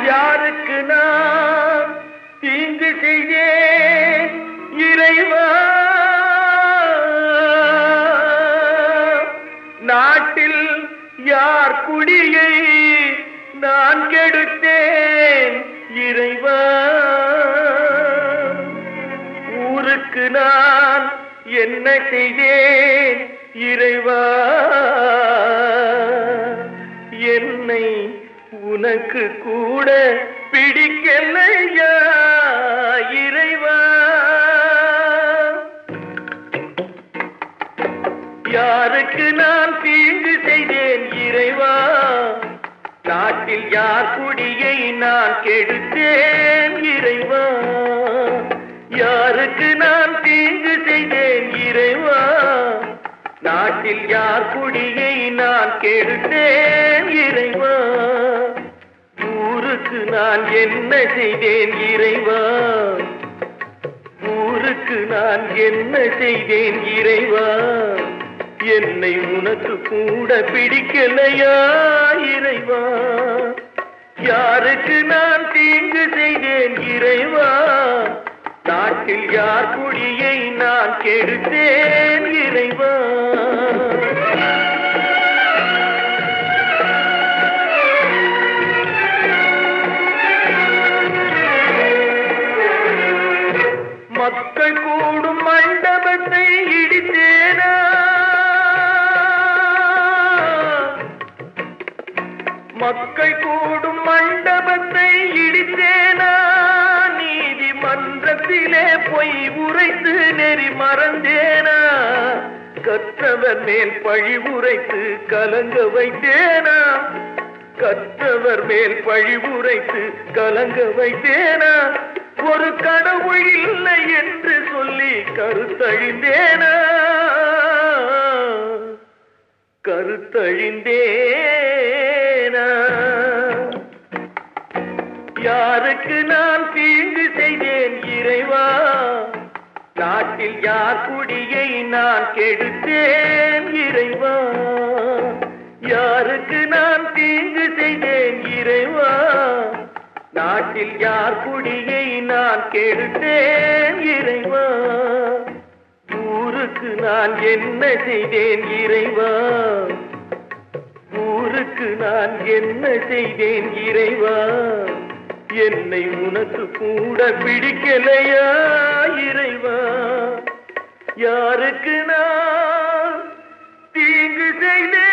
யாருக்கு நான் தீங்கு செய்தேன் இறைவா நாட்டில் யார் குடியை நான் கெடுத்தேன் இறைவா ஊருக்கு நான் என்ன செய்தேன் இறைவா என்னை உனக்கு கூட பிடிக்கலையா இறைவா யாருக்கு நான் தீங்கு செய்தேன் இறைவா நாட்டில் யார் குடியை நான் கெடுத்தேன் இறைவா யாருக்கு நான் தீங்கு செய்தேன் இறைவா நாட்டில் யார் குடியை நான் கெடுத்தேன் இறைவா ஊருக்கு நான் என்ன செய்தேன் இறைவா ஊருக்கு நான் என்ன செய்தேன் இறைவா என்னை உனக்கு கூட பிடிக்கலையா இறைவா யாருக்கு நான் தீங்கு செய்தேன் இறைவா நாட்டில் யார் குடியை நான் கெடுத்தேன் இறைவா மக்கள் கூடும் மண்டபத்தை இடித்தேனா மக்கள் கூடும் மண்டபத்தை இடித்தேனா நீதிமன்றத்திலே பொய் உரைத்து நெறி மறந்தேனா கற்றவர் மேல் பழி உரைத்து கலங்க வைத்தேனா கற்றவர் மேல் பழி உரைத்து கலங்க வைத்தேனா ஒரு கடவுள் இல்லை என்று சொல்லி கருத்தழிந்தேனா கருத்தழிந்தேனா யாருக்கு நான் தீங்கு செய்தேன் இறைவா நாட்டில் யார் குடியை நான் கெடுத்தேன் இறைவா யாருக்கு நான் தீங்கு செய்தேன் இறைவா நாட்டில் யார் குடியை நான் கெடுத்தேன் இறைவா ஊருக்கு நான் என்ன செய்தேன் இறைவா ஊருக்கு நான் என்ன செய்தேன் இறைவா என்னை உனக்கு கூட பிடிக்கலையா இறைவா யாருக்கு நான் தீங்கு செய்தேன்